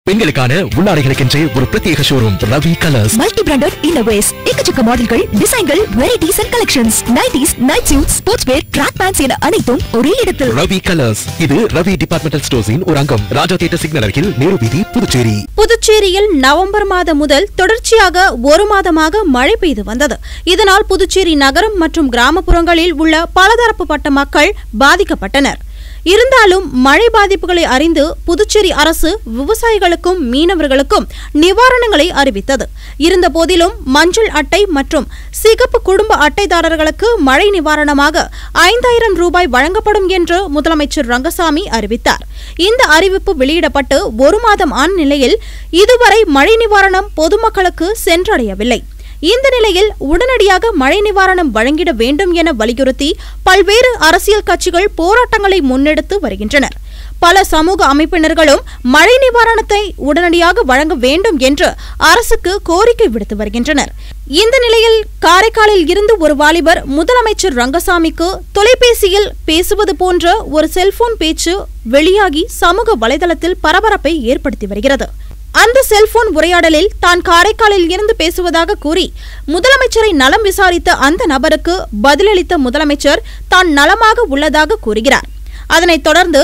பெண்களுக்கான உள்ளாடைகளுக்கென்றே ஒரு பிரத்யேக showroom Ravi colours multi branded innerwears எக்கச்சக்க மாடல்கள் டிசைன்கள் varieties and collections nighties night suit sports wear track pants என அனைத்தும் ஒரே இடத்தில் ரவி கலர்ஸ் இது ரவி டிபார்ட்மெண்டல் ஸ்டோர்ஸின் ஒரு அங்கம் ராஜா தியேட்டர் சிக்னல் அருகில் நேரு வீதி புதுச்சேரி புதுச்சேரியில் நவம்பர் மாதம் முதல் தொடர்ச்சியாக ஒரு மாதமாக மழை பெய்து வந்தது இதனால் புதுச்சேரி நகரம் மற்றும் கிராமப்புறங்களில் உள்ள பலதரப்புப்பட்ட மக்கள் பாதிக்கப்பட்டனர் இருந்தாலும் மழை பாதிப்புகளை அறிந்து புதுச்சேரி அரசு விவசாயிகளுக்கும் மீனவர்களுக்கும் நிவாரணங்களை அறிவித்தது இருந்தபோதிலும் மஞ்சள் அட்டை மற்றும் சிகப்பு குடும்ப அட்டைதாரர்களுக்கு மழை நிவாரணமாக ஐந்தாயிரம் ரூபாய் வழங்கப்படும் என்று முதலமைச்சர் ரங்கசாமி அறிவித்தார் இந்த அறிவிப்பு வெளியிடப்பட்டு ஒரு மாதம் ஆன நிலையில் இதுவரை மழை நிவாரணம் பொதுமக்களுக்கு சென்றடையவில்லை இந்த நிலையில் உடனடியாக மழை நிவாரணம் வழங்கிட வேண்டும் என வலியுறுத்தி பல்வேறு அரசியல் கட்சிகள் போராட்டங்களை முன்னெடுத்து வருகின்றனர் பல சமூக அமைப்பினர்களும் மழை நிவாரணத்தை உடனடியாக வழங்க வேண்டும் என்று அரசுக்கு கோரிக்கை விடுத்து வருகின்றனர் இந்த நிலையில் காரைக்காலில் இருந்து ஒரு வாலிபர் முதலமைச்சர் ரங்கசாமிக்கு தொலைபேசியில் பேசுவது போன்ற ஒரு செல்போன் பேச்சு வெளியாகி சமூக வலைதளத்தில் பரபரப்பை ஏற்படுத்தி வருகிறது அந்த செல்போன் உரையாடலில் தான் காரைக்காலில் இருந்து பேசுவதாக கூறி முதலமைச்சரை நலம் விசாரித்த அந்த நபருக்கு பதிலளித்த முதலமைச்சர் தான் நலமாக உள்ளதாக கூறுகிறார் அதனைத் தொடர்ந்து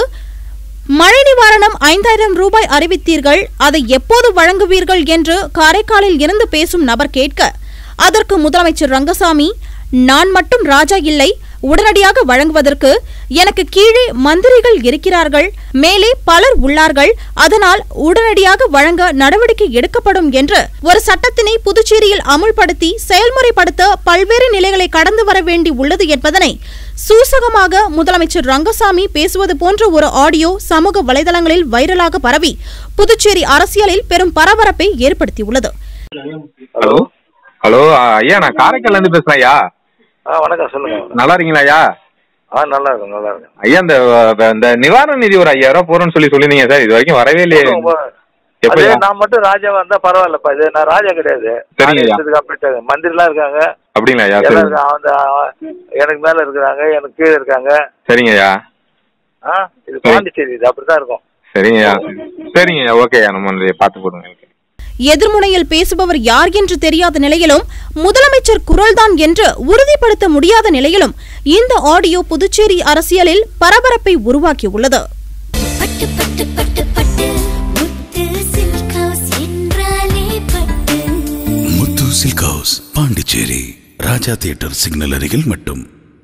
மழை நிவாரணம் ஐந்தாயிரம் ரூபாய் அறிவித்தீர்கள் அதை எப்போது வழங்குவீர்கள் என்று காரைக்காலில் இருந்து பேசும் நபர் கேட்க அதற்கு முதலமைச்சர் ரங்கசாமி நான் மட்டும் ராஜா இல்லை உடனடியாக வழங்குவதற்கு எனக்கு கீழே மந்திரிகள் இருக்கிறார்கள் மேலே பலர் உள்ளார்கள் அதனால் உடனடியாக வழங்க நடவடிக்கை எடுக்கப்படும் என்று ஒரு சட்டத்தினை புதுச்சேரியில் அமுல்படுத்தி செயல்முறைப்படுத்த பல்வேறு நிலைகளை கடந்து வர வேண்டி உள்ளது என்பதனை சூசகமாக முதலமைச்சர் ரங்கசாமி பேசுவது போன்ற ஒரு ஆடியோ சமூக வலைதளங்களில் வைரலாக பரவி புதுச்சேரி அரசியலில் பெரும் பரபரப்பை ஏற்படுத்தியுள்ளது ஹலோ ஹலோ ஐயா நான் காரைக்கால்ல இருந்து பேசுறேன் ஐயா ஆ வணக்கம் சொல்லுங்க நல்லா இருக்கீங்களா ஐயா ஆ நல்லா இருக்கும் நல்லா இருக்கும் ஐயா இந்த அஹ், இந்த நிவாரண நிதி ஒரு ஐயாயிரம் ரூபாய் போறோம்னு சொல்லி சொல்லிருந்தீங்க சார் இது வரைக்கும் வரவே இல்லையே போதும், போதும். அது எப்படியா நான் மட்டும் ராஜாவா இருந்தா பரவாயில்லப்பா இது நான் ராஜா கிடையாது சரிங்க ஐயா. கம்ப்ளீட் மந்திரிலாம் இருக்காங்க அப்படிங்களா ஐயா எல்லாம் சரி இருக்காங்க அந்த எனக்கு மேல இருக்கிறாங்க எனக்கு கீழே இருக்காங்க சரிங்க ஐயா ஆ இது பாண்டிச்சேரி இது அப்படிதான் இருக்கும் சரிங்க ஐயா சரிங்க ஐயா ஓகே ஐயா நம்ம இதை பார்த்து போடுங்க எதிர்முனையில் பேசுபவர் யார் என்று தெரியாத நிலையிலும் முதலமைச்சர் குரல்தான் என்று உறுதிப்படுத்த முடியாத நிலையிலும் இந்த ஆடியோ புதுச்சேரி அரசியலில் பரபரப்பை உருவாக்கியுள்ளது பட்டு பட்டு பட்டு பட்டு முத்து சில்க் ஹவுஸ் என்றாலே Pattu Muthu silk house Pondicherry Raja theatre signal அருகில் மட்டும்